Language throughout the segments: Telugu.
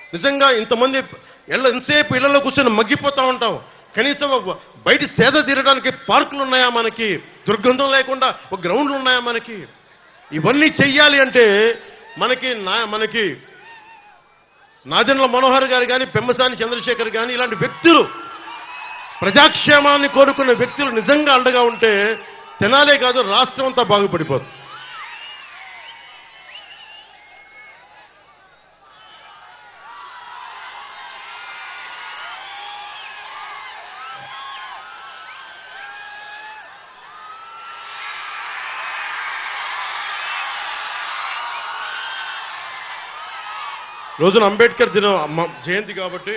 నిజంగా ఇంతమంది ఎళ్ళ ఎంతసేపు ఇళ్లలో కూర్చొని మగ్గిపోతా ఉంటాం కనీసం ఒక బయట సేద తీరడానికి పార్కులు ఉన్నాయా మనకి దుర్గంధం లేకుండా ఒక గ్రౌండ్లు ఉన్నాయా మనకి ఇవన్నీ చెయ్యాలి అంటే మనకి నా మనకి నాదెండ్ల మనోహర్ గారు కానీ పెమ్మసాని చంద్రశేఖర్ కానీ ఇలాంటి వ్యక్తులు ప్రజాక్షేమాన్ని కోరుకున్న వ్యక్తులు నిజంగా అండగా ఉంటే తెనాలే కాదు రాష్ట్రం అంతా బాగుపడిపోతుంది రోజున అంబేద్కర్ దినం మ- జయంతి కాబట్టి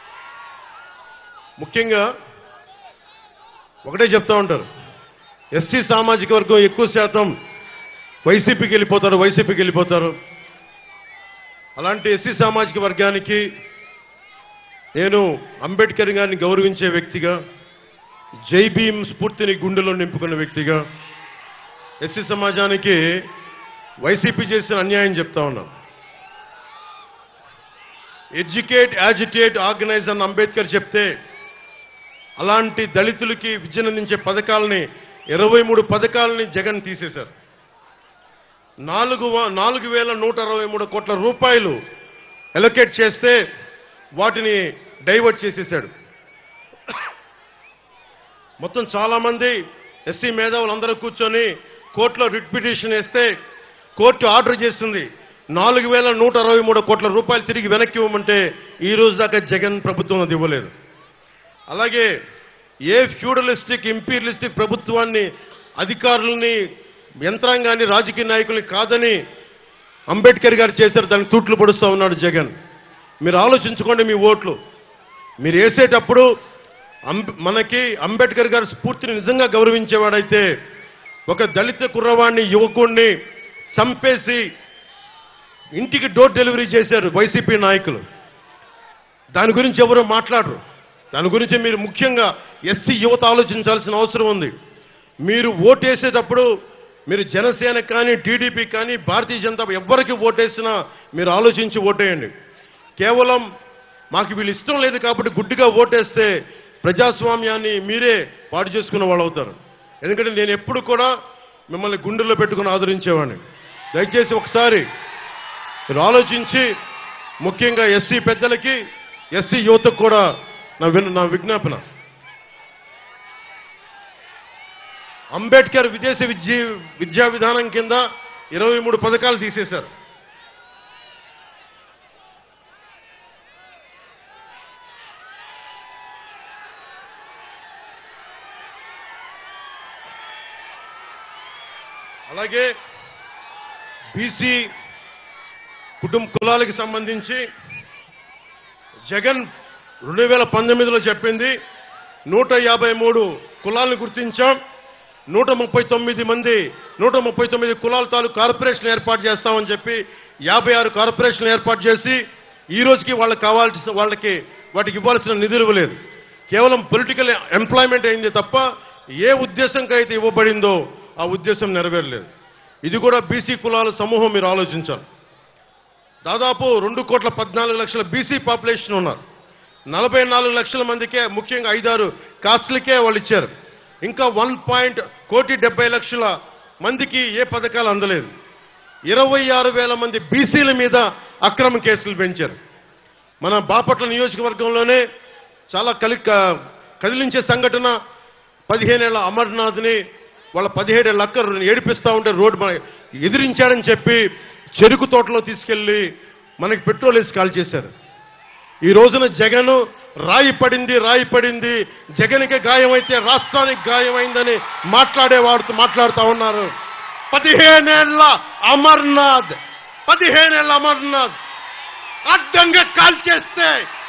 ముఖ్యంగా ఒకటే చెప్తా ఉంటారు ఎస్సీ సామాజిక వర్గం ఎక్కువ శాతం వైసీపీకి వెళ్ళిపోతారు వైసీపీకి వెళ్ళిపోతారు అలాంటి ఎస్సీ సామాజిక వర్గానికి నేను అంబేద్కర్ గారిని గౌరవించే వ్యక్తిగా జై భీమ్ స్ఫూర్తిని గుండెలో నింపుకున్న వ్యక్తిగా ఎస్సీ సమాజానికి వైసీపీ చేసిన అన్యాయం చెప్తా ఉన్నాను ఎడ్యుకేట్ యాజిటేట్ ఆర్గనైజ్ అని అంబేద్కర్ చెప్తే అలాంటి దళితులకి విద్యనందించే పథకాలని ఇరవై మూడు పథకాలని జగన్ తీసేశారు నాలుగు వ- నాలుగు వేల నూట అరవై మూడు కోట్ల రూపాయలు ఎలొకేట్ చేస్తే వాటిని డైవర్ట్ చేసేశాడు మొత్తం చాలా మంది ఎస్సీ మేధావులు అందరూ కూర్చొని కోర్టులో రిట్ పిటిషన్ వేస్తే కోర్టు ఆర్డర్ చేస్తుంది నాలుగు వేల నూట అరవై మూడు కోట్ల రూపాయలు తిరిగి వెనక్కి ఇవ్వమంటే ఈ రోజు దాకా జగన్ ప్రభుత్వం అది ఇవ్వలేదు అలాగే ఏ ఫ్యూడలిస్టిక్ ఇంపీరియలిస్టిక్ ప్రభుత్వాన్ని అధికారుల్ని యంత్రాంగాన్ని రాజకీయ నాయకుల్ని కాదని అంబేద్కర్ గారు చేశారు దానికి తూట్లు పొడుస్తూ ఉన్నాడు జగన్ మీరు ఆలోచించుకోండి మీ ఓట్లు మీరు వేసేటప్పుడు అంబ్- మనకి అంబేద్కర్ గారి స్ఫూర్తిని నిజంగా గౌరవించేవాడైతే ఒక దళిత కుర్రవాణ్ణి యువకుణ్ణి చంపేసి ఇంటికి డోర్ డెలివరీ చేశారు వైసీపీ నాయకులు దాని గురించి ఎవరు మాట్లాడరు దాని గురించి మీరు ముఖ్యంగా ఎస్సీ యువత ఆలోచించాల్సిన అవసరం ఉంది మీరు ఓటేసేటప్పుడు మీరు జనసేన కానీ టీడీపీ కానీ భారతీయ జనతా ఎవరికి ఓటేసినా మీరు ఆలోచించి ఓటేయండి కేవలం మాకు వీళ్ళు ఇష్టం లేదు కాబట్టి గుడ్డిగా ఓటేస్తే ప్రజాస్వామ్యాన్ని మీరే పాడు చేసుకున్న వాళ్ళు అవుతారు ఎందుకంటే నేను ఎప్పుడు కూడా మిమ్మల్ని గుండెల్లో పెట్టుకుని ఆదరించేవాడిని దయచేసి ఒకసారి మీరు ఆలోచించి ముఖ్యంగా ఎస్సీ పెద్దలకి ఎస్సీ యువతకు కూడా నా విన్ నా విజ్ఞాపన అంబేద్కర్ విదేశీ విద్య విద్యా విధానం కింద ఇరవై మూడు పథకాలు తీసేశారు అలాగే బీసీ కుటుంబ కులాలకు సంబంధించి జగన్ రెండు వేల పంతొమ్మిదిలో చెప్పింది నూట యాభై మూడు కులాలను గుర్తించాం నూట ముప్పై తొమ్మిది మంది నూట ముప్పై తొమ్మిది కులాల తాలూకు కార్పొరేషన్ ఏర్పాటు చేస్తామని చెప్పి యాభై ఆరు కార్పొరేషన్ ఏర్పాటు చేసి ఈ రోజుకి వాళ్ళకి కావాల్సిన వాళ్ళకి వాటికి ఇవ్వాల్సిన నిధులు ఇవ్వలేదు కేవలం పొలిటికల్ ఎంప్లాయ్మెంట్ అయింది తప్ప ఏ ఉద్దేశంకి అయితే ఇవ్వబడిందో ఆ ఉద్దేశం నెరవేరలేదు ఇది కూడా బీసీ కులాల సమూహం మీరు ఆలోచించాలి దాదాపు రెండు కోట్ల పద్నాలుగు లక్షల బీసీ పాపులేషన్ ఉన్నారు నలభై నాలుగు లక్షల మందికే ముఖ్యంగా ఐదారు కాస్ట్లకే వాళ్ళు ఇచ్చారు ఇంకా వన్ పాయింట్ కోటి డెబ్బై లక్షల మందికి ఏ పథకాలు అందలేదు ఇరవై ఆరు వేల మంది బీసీల మీద అక్రమ కేసులు పెంచారు మన బాపట్ల నియోజకవర్గంలోనే చాలా కలి క- కదిలించే సంఘటన పదిహేనేళ్ల అమర్నాథ్ని వాళ్ళ పదిహేడేళ్ల అక్క ఏడిపిస్తా ఉంటే రోడ్డు మన ఎదిరించాడని చెప్పి చెరుకు తోటలో తీసుకెళ్లి మనకి పెట్రోల్ వేసి కాల్ చేశారు ఈ రోజున జగన్ రాయి పడింది రాయి పడింది జగన్కి గాయమైతే రాష్ట్రానికి గాయమైందని మాట్లాడేవాడుతూ మాట్లాడుతూ ఉన్నారు పదిహేనేళ్ల అమర్నాథ్ పదిహేనేళ్ల అమర్నాథ్ అడ్డంగా కాల్ చేస్తే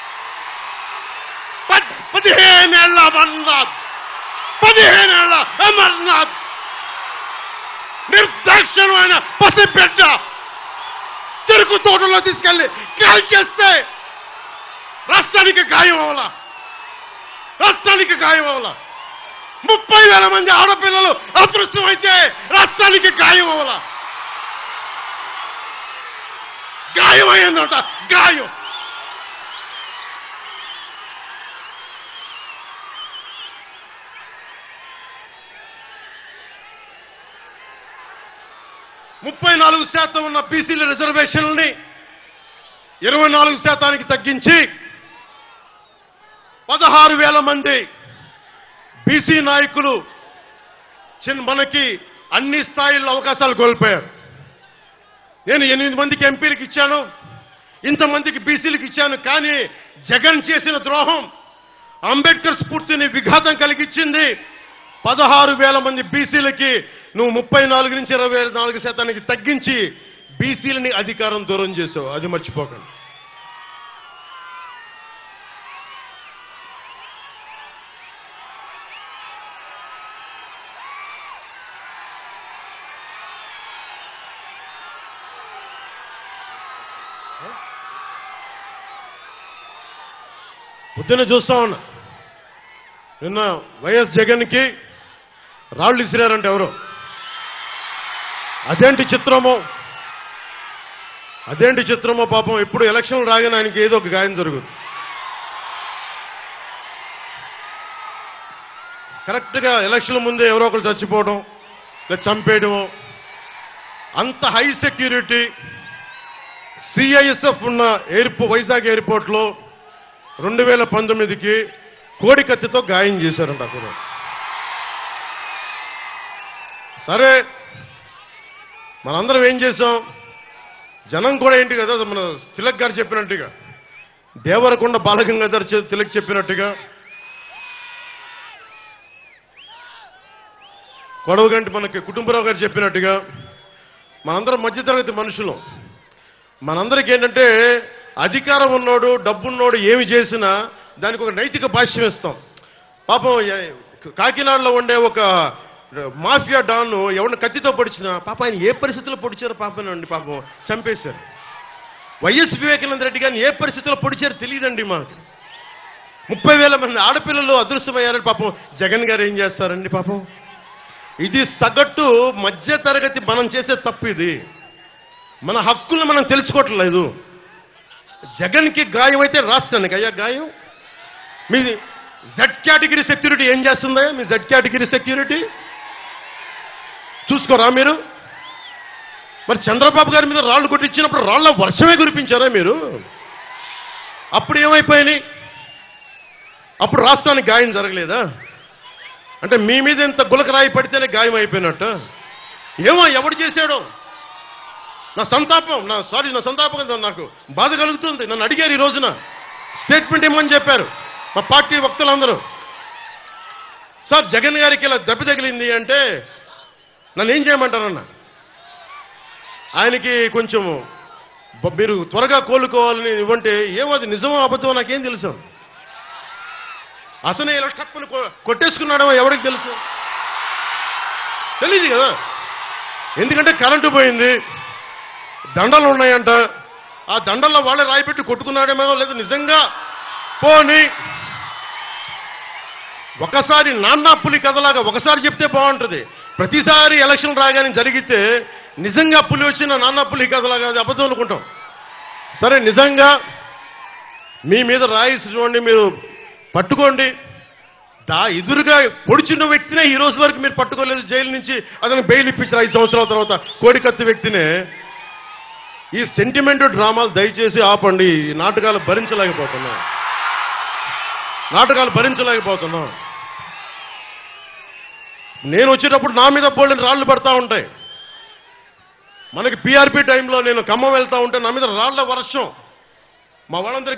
పద్- పదిహేనేళ్ల అమర్నాథ్ పదిహేనేళ్ల అమర్నాథ్ నిర్దాక్షిణమైన పసిబిడ్డ చెరుకు తోటలో తీసుకెళ్లి కాల్ చేస్తే రాష్ట్రానికి గాయం అవలా రాష్ట్రానికి గాయం అవలా ముప్పై వేల మంది ఆడపిల్లలు అదృష్టమైతే రాష్ట్రానికి గాయం అవలా గాయం అయిందట గాయం ముప్పై నాలుగు శాతం ఉన్న బీసీల రిజర్వేషన్లని ఇరవై నాలుగు శాతానికి తగ్గించి పదహారు వేల మంది బీసీ నాయకులు చిన్న మనకి అన్ని స్థాయిల్లో అవకాశాలు కోల్పోయారు నేను ఎనిమిది మందికి ఎంపీలకు ఇచ్చాను ఇంతమందికి బీసీలకు ఇచ్చాను కానీ జగన్ చేసిన ద్రోహం అంబేద్కర్ స్ఫూర్తిని విఘాతం కలిగించింది పదహారు వేల మంది బీసీలకి నువ్వు ముప్పై నాలుగు నుంచి ఇరవై నాలుగు శాతానికి తగ్గించి బీసీలని అధికారం దూరం చేసావు అది మర్చిపోకండి పొద్దున్న చూస్తా ఉన్నా నిన్న వైఎస్ జగన్కి రాళ్ళు ఇసిరారంట ఎవరు అదేంటి చిత్రమో అదేంటి చిత్రమో పాపం ఎప్పుడు ఎలక్షన్ రాగానే ఆయనకి ఏదో ఒక గాయం జరుగుతుంది కరెక్ట్గా ఎలక్షన్ ముందే ఎవరో ఒకరు చచ్చిపోవడం లేదా చంపేయడం అంత హై సెక్యూరిటీ సిఐఎస్ఎఫ్ ఉన్న ఎయిర్పో వైజాగ్ ఎయిర్పోర్ట్లో రెండు వేల పంతొమ్మిదికి కోడి కత్తితో గాయం చేశారంట అక్కడ సరే మనందరం ఏం చేశాం జనం కూడా ఏంటి కదా మన తిలక్ గారు చెప్పినట్టుగా దేవరకొండ బాలగంగాధర్ చే- తిలక్ చెప్పినట్టుగా కొడవగంటి మనకి కుటుంబరావు గారు చెప్పినట్టుగా మనందరం మధ్యతరగతి మనుషులు మనందరికీ ఏంటంటే అధికారం ఉన్నోడు డబ్బున్నోడు ఏమి చేసినా దానికి ఒక నైతిక భాష్యం ఇస్తాం పాపం ఏ- కాకినాడలో ఉండే ఒక మాఫియా డాన్ ఎవరిని కత్తితో పొడిచినా పాప ఆయన ఏ పరిస్థితుల్లో పొడిచారో పాపనండి పాపం చంపేశారు వైఎస్ వివేకానంద రెడ్డి గారిని ఏ పరిస్థితుల్లో పొడిచారో తెలియదండి మాకు ముప్పై వేల మంది ఆడపిల్లలు అదృష్టమయ్యారని పాపం జగన్ గారు ఏం చేస్తారండి పాపం ఇది సగటు మధ్య తరగతి మనం చేసే తప్పు ఇది మన హక్కులను మనం తెలుసుకోవట్లేదు జగన్కి గాయం అయితే రాష్ట్రానికి అయ్యా గాయం మీ జెడ్ కేటగిరీ సెక్యూరిటీ ఏం చేస్తుందా మీ జెడ్ కేటగిరీ సెక్యూరిటీ చూసుకోరా మీరు మరి చంద్రబాబు గారి మీద రాళ్ళు కొట్టించినప్పుడు రాళ్ల వర్షమే కురిపించారా మీరు అప్పుడు ఏమైపోయినాయి అప్పుడు రాష్ట్రానికి గాయం జరగలేదా అంటే మీ మీద ఇంత గులకరాయి పడితేనే గాయం అయిపోయినట్టు ఏమో ఎవడు చేశాడో నా సంతాపం నా సారీ నా సంతాపం కదా నాకు బాధ కలుగుతుంది నన్ను అడిగారు ఈ రోజున స్టేట్మెంట్ ఇమ్మని చెప్పారు మా పార్టీ వక్తలందరూ సార్ జగన్ గారికి ఇలా దెబ్బ తగిలింది అంటే నన్ను ఏం చేయమంటారన్న ఆయనకి కొంచెం బ- మీరు త్వరగా కోలుకోవాలని ఇవ్వంటే ఏమో అది నిజమో అబద్ధమో నాకేం తెలుసు అతనే ఇలా టక్కుని కొ- కొట్టేసుకున్నాడేమో ఎవరికి తెలుసు తెలియదు కదా ఎందుకంటే కరెంటు పోయింది దండలు ఉన్నాయంట ఆ దండల్లో వాళ్ళే రాయిపెట్టి కొట్టుకున్నాడేమో లేదా నిజంగా పోని ఒకసారి నాన్నా పులి కథలాగా ఒకసారి చెప్తే బాగుంటుంది ప్రతిసారి ఎలక్షన్ రాగానే జరిగితే నిజంగా పులి వచ్చిన నాన్నా పులి కథలాగా అది అబద్ధం అనుకుంటాం సరే నిజంగా మీ మీద రాయిసి చూడండి మీరు పట్టుకోండి దా ఎదురుగా పొడిచిన వ్యక్తినే ఈ రోజు వరకు మీరు పట్టుకోలేదు జైలు నుంచి అతను బెయిల్ ఇప్పించారు ఐదు సంవత్సరాల తర్వాత కోడికత్తి వ్యక్తినే ఈ సెంటిమెంట్ డ్రామాలు దయచేసి ఆపండి ఈ నాటకాలు భరించలేకపోతున్నాం నాటకాలు భరించలేకపోతున్నాం నేను వచ్చేటప్పుడు నా మీద పోలిన రాళ్లు పడతా ఉంటాయి మనకి పీఆర్పీ టైంలో నేను ఖమ్మం వెళ్తా ఉంటే నా మీద రాళ్ల వర్షం మా వాళ్ళందరికీ